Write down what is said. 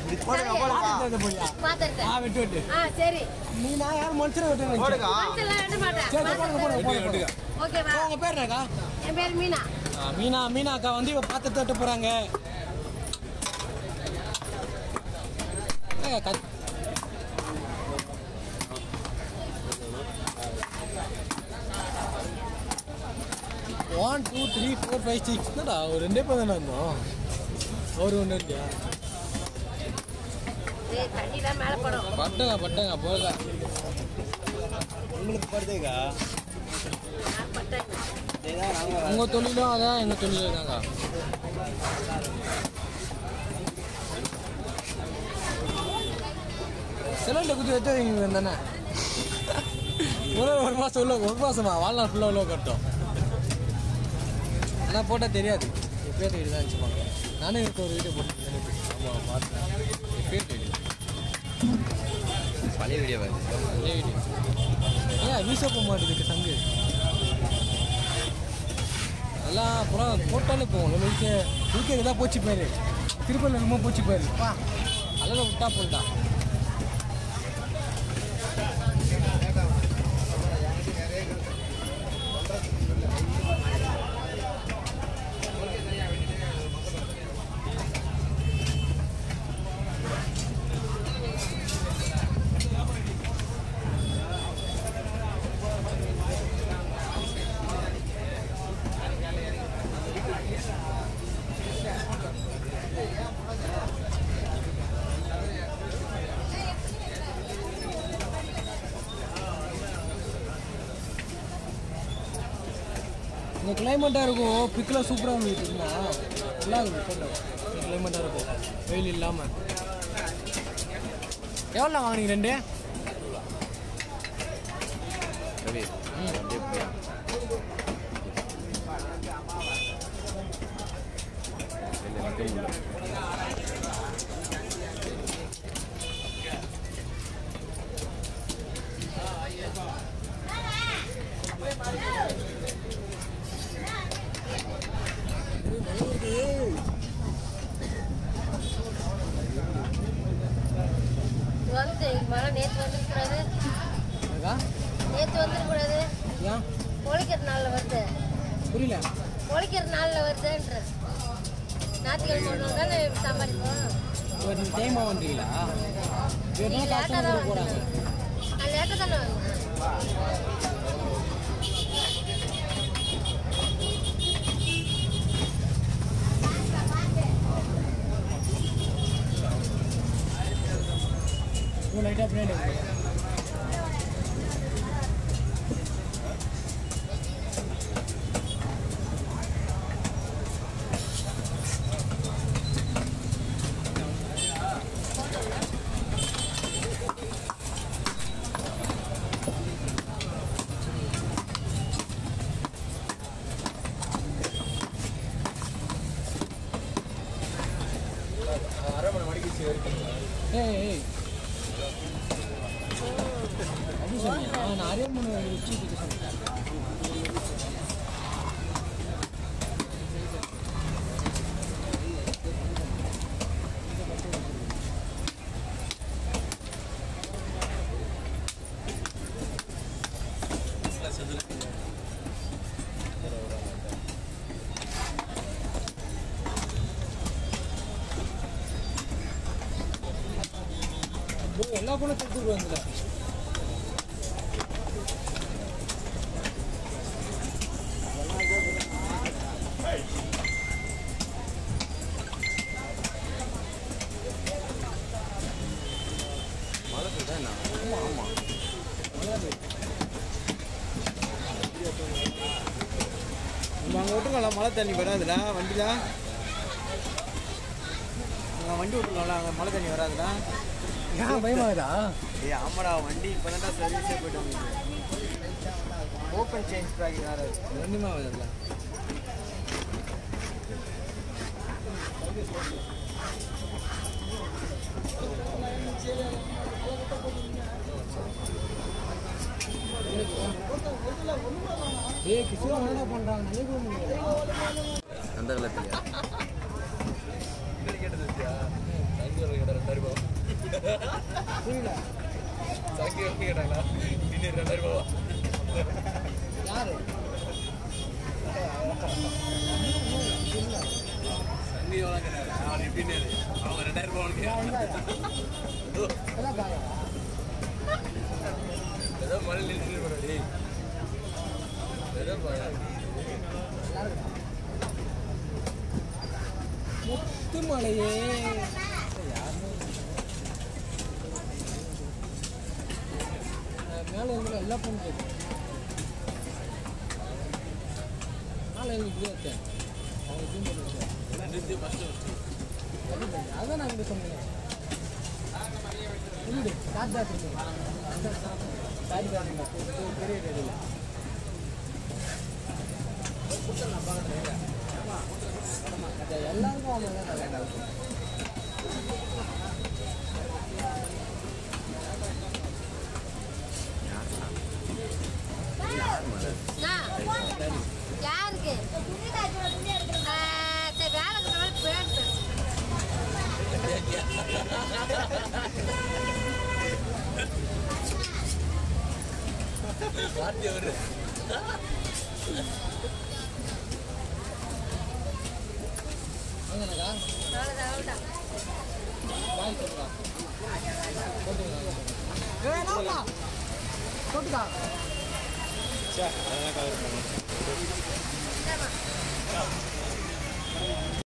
போடுங்க போடுங்க போறியா பார்த்துருக்கேன் ஆ வெட்டு வெட்டு ஆ சரி நீ நான் யார் மனுஷனை வெட்டு போடுங்க மனசுலாம் விட மாட்டேன் சரி போடுங்க போடுங்க போடுங்க போடுங்க ஓகேவா உங்க பேர் என்னக்கா என் பேர் மீனா ஆ, மீனா மீனா அக்கா வந்து இவ பாத்திரத்தை வெட்ட போறாங்க ஏங்க, கத்- one two three four five six என்னடா ஒரு ரெண்டே பேர் தானே இருந்தோம் ஒரு ஒன்று இல்லையா ஏய் தண்ணிலாம் மேலே படும் பட்டங்க பட்டங்க போக உங்களுக்கு படுதுக்கா நான் பட்டேன் இதுதான் நாங்க உங்கள் தொழிலும் அதான் எங்கள் தொழிலும் தாங்க சிலிண்டர் குத்தி வச்சு வைங்க தானே ஒரு ஒரு மாதம் உள்ள ஒரு மாதமா வாழ்நாள் ஃபுல்லாக உள்ள கட்டும் ஆனால் போட்டால் தெரியாது என் பேர் வீடு தான் வச்சுப்பாங்க நானும் எனக்கு ஒரு வீடியோ போட்டு ஆமாம் பார்த்தேன் என் பேர் வீடு பழைய வீடியோ வருது அதே வீடியோ ஏன் வீச போக மாட்டேங்குது சங்கு எல்லாம் அப்புறம் போட்டாலே போகும் நம்ம வீக்கே வீக்கே தான் போச்சு பேர் திருப்பதி ரொம்ப போச்சு பேர் வா அழகா விட்டா போட்டான் இந்த கிளைமேட்டாக இருக்கும் பிக்கில் சூப்பராக இருந்துச்சுன்னா நல்லா இருக்கும் போட்டோ கிளைமேட்டாக இருக்கும் வெயில் இல்லாமல் எவ்வளோ வாங்குனீங்க ரெண்டு ரவி அப்படியே போய் இல்லை நிற்க முடியல வந்து மழை நேற்று வந்துருக்கூடாது இருக்கா நேற்று வந்துருக்கூடாது ஏன் பொழைக்கிற நாளில் வருது புரியல பொழைக்கிற நாளில் வருதுன்ற ஞாயிற்றுக்கிழமை ஒரு நாள் தானே சம்பாதிப்போம் ஒரு டைமாக வந்துட்டீங்களா நீ இவங்க லேட்டாக காசு தான் போகிறாங்க அது லேட்டாக தானே வரும் இவ்வளோ லைட்டாக பின்னாடி ஏய் ஏய் அப்படி சொன்னியா நான் அரியர் மணி வச்சு இதுக்கு சொன்னேன் bro, எல்லா பொண்ணும் தடுத்துட்டு வந்துல மழை பெய்யுதா என்ன ஆமாம் ஆமாம் நம்ம அங்கே விட்டுருக்கோம்ல மழை தண்ணி வராதுல வண்டியில் அங்கே வண்டி விட்டுருக்கோம்ல அங்கே மழை தண்ணி வராதுல ஏன் பயமாகுதா ஏய் ஆமாடா வண்டி இப்போ தான் சர்வீஸே போயிட்டு வந்து ஓப்பன் சேஞ்ச் ப்ராக்கி வேறு ரெண்டுமே ஆகுதுல்ல ஏய் கிஷோர் என்ன பண்றாங்க நினைக்க முடியல அந்த காலத்தில் புரியல சங்கி வந்து கேட்டாங்களா இன்னும் ரெண்டாயிரம் ரூபாவா யாரு சங்கி எவ்வளோ கேட்டாங்க அவன் எப்படின்னு அவங்க ரெண்டாயிரம் ரூபாய் உனக்கு அதான் பாருங்க ஏதோ மழை நிறுத்தி போறாடி ஏதோ பாரு முத்து மலையே மேலே இருந்து எல்லா பொண்ணு கேட்கும் மேலே எங்களுக்கு இதே இருக்கேன் அவங்க ஜூம் பண்ணி வச்சேன் ரெண்டு ஃபஸ்ட்டு ஃபஸ்ட்டு அதான் நான் இங்கே சொன்னேன் இல்லைடு காட் தான் இருக்கேன் காட் தான் இருக்கேன் பெரிய ரேடியில் எல்லாருக்கும் அவங்க தான் வேண்டாம் யாருக்கு ஆ, சரி வேலை இருக்கிறவங்க போயிட்டு வார்த்தை வருது வாங்கண்ணா அவ்வளோதான் அவ்வளோதான் பாய் சொல்லுடா போட்டுங்களா போட்டுக்கா இந்தாம்மா.